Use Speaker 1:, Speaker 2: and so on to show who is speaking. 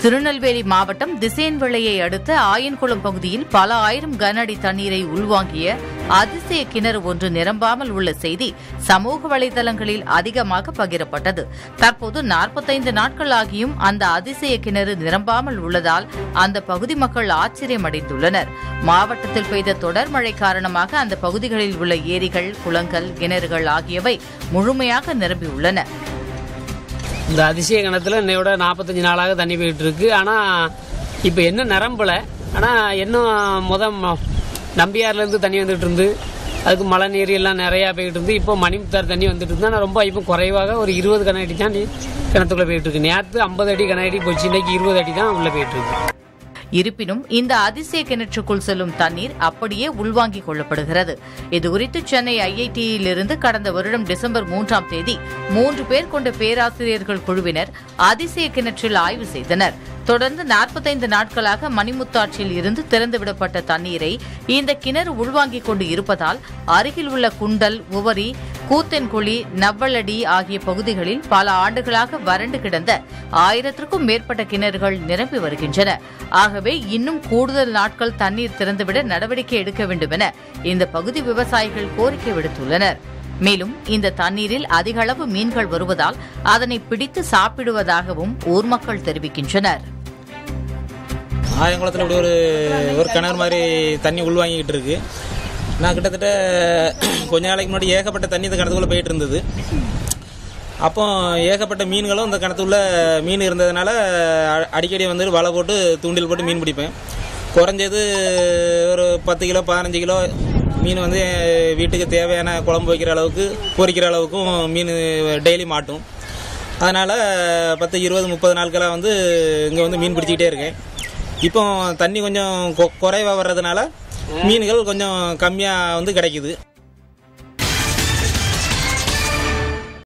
Speaker 1: திருநெல்வேலி மாவட்டம் திசேன்விளையை அடுத்த ஆயன்குளம் பகுதியில் பல ஆயிரம் கன அடி தண்ணீரை உள்வாங்கிய அதிசய கிணறு ஒன்று நிரம்பாமல் உள்ள செய்தி சமூக வலைதளங்களில் அதிகமாக பகிரப்பட்டது தற்போது நாற்பத்தைந்து நாட்கள் ஆகியும் அந்த அதிசய கிணறு நிரம்பாமல் உள்ளதால் அந்த பகுதி மக்கள் ஆச்சரியமடைந்துள்ளனர் மாவட்டத்தில் பெய்த தொடர் மழை காரணமாக அந்த பகுதிகளில் உள்ள ஏரிகள் குளங்கள் கிணறுகள் ஆகியவை முழுமையாக நிரம்பியுள்ளன
Speaker 2: இந்த அதிசய கணத்தில் இன்னையோட நாற்பத்தஞ்சு நாளாக தண்ணி போயிட்டு இருக்கு ஆனால் இப்போ என்ன நிரம்பல ஆனால் இன்னும் முத ம- நம்பியார்லேருந்து தண்ணி வந்துட்டு இருந்து அதுக்கு மழை நீர் எல்லாம் நிறையா போயிட்டு இருந்து இப்போ மணிமுத்தார் தண்ணி வந்துட்டு இருந்து ஆனால் ரொம்ப இப்போ குறைவாக ஒரு இருபது கன அடி தான் நீ- கிணத்துக்குள்ள போயிட்டு இருக்கு நேற்று ஐம்பது அடி கன அடி போச்சு இன்னைக்கு இருபது அடி தான் உள்ள போயிட்டு இருக்கு
Speaker 1: இருப்பினும் இந்த அதிசய கிணற்றுக்குள் செல்லும் தண்ணீர் அப்படியே உள்வாங்கிக் கொள்ளப்படுகிறது இதுகுறித்து சென்னை ஐஐடியில் இருந்து கடந்த வருடம் டிசம்பர் மூன்றாம் தேதி மூன்று பேர் கொண்ட பேராசிரியர்கள் குழுவினர் அதிசய கிணற்றில் ஆய்வு செய்தனர் தொடர்ந்து நாற்பத்தைந்து நாட்களாக மணிமுத்தாற்றில் இருந்து திறந்துவிடப்பட்ட தண்ணீரை இந்த கிணறு உள்வாங்கிக் கொண்டு இருப்பதால் அருகில் உள்ள குண்டல் உவரி கூத்தன்குழி நவ்வளடி ஆகிய பகுதிகளில் பல ஆண்டுகளாக வறண்டு கிடந்த ஆயிரத்திற்கும் மேற்பட்ட கிணறுகள் நிரம்பி வருகின்றன ஆகவே இன்னும் கூடுதல் நாட்கள் தண்ணீர் திறந்துவிட நடவடிக்கை எடுக்க வேண்டும் என இந்த பகுதி விவசாயிகள் கோரிக்கை விடுத்துள்ளனர் மேலும் இந்த தண்ணீரில் அதிக அளவு மீன்கள் வருவதால் அதனை பிடித்து சாப்பிடுவதாகவும் ஊர் மக்கள் தெரிவிக்கின்றனர்
Speaker 3: ஆயங்குளத்தில் இப்படி ஒரு ஒரு கிணறு மாதிரி தண்ணி உள்வாங்கிக்கிட்டு இருக்கு நான் கிட்டத்தட்ட கொஞ்ச நாளைக்கு முன்னாடி ஏகப்பட்ட தண்ணி இந்த கிணத்துக்குள்ளே போயிட்டு இருந்தது அப்போ ஏகப்பட்ட மீன்களும் இந்த கிணத்துக்குள்ள மீன் இருந்ததுனால அ- அடிக்கடி வந்து வலை போட்டு தூண்டில் போட்டு மீன் பிடிப்பேன் குறைஞ்சது ஒரு பத்து கிலோ பதினஞ்சு கிலோ மீன் வந்து வீட்டுக்கு தேவையான குழம்பு வைக்கிற அளவுக்கு பொரிக்கிற அளவுக்கும் மீன் டெய்லி மாட்டும் அதனால் பத்து இருபது முப்பது நாட்களாக வந்து இங்கே வந்து மீன் பிடிச்சிக்கிட்டே இருக்கேன் இப்போ தண்ணி கொஞ்சம் கொ- குறைவா வர்றதுனால மீன்கள் கொஞ்சம் கம்மியாக வந்து கிடைக்குது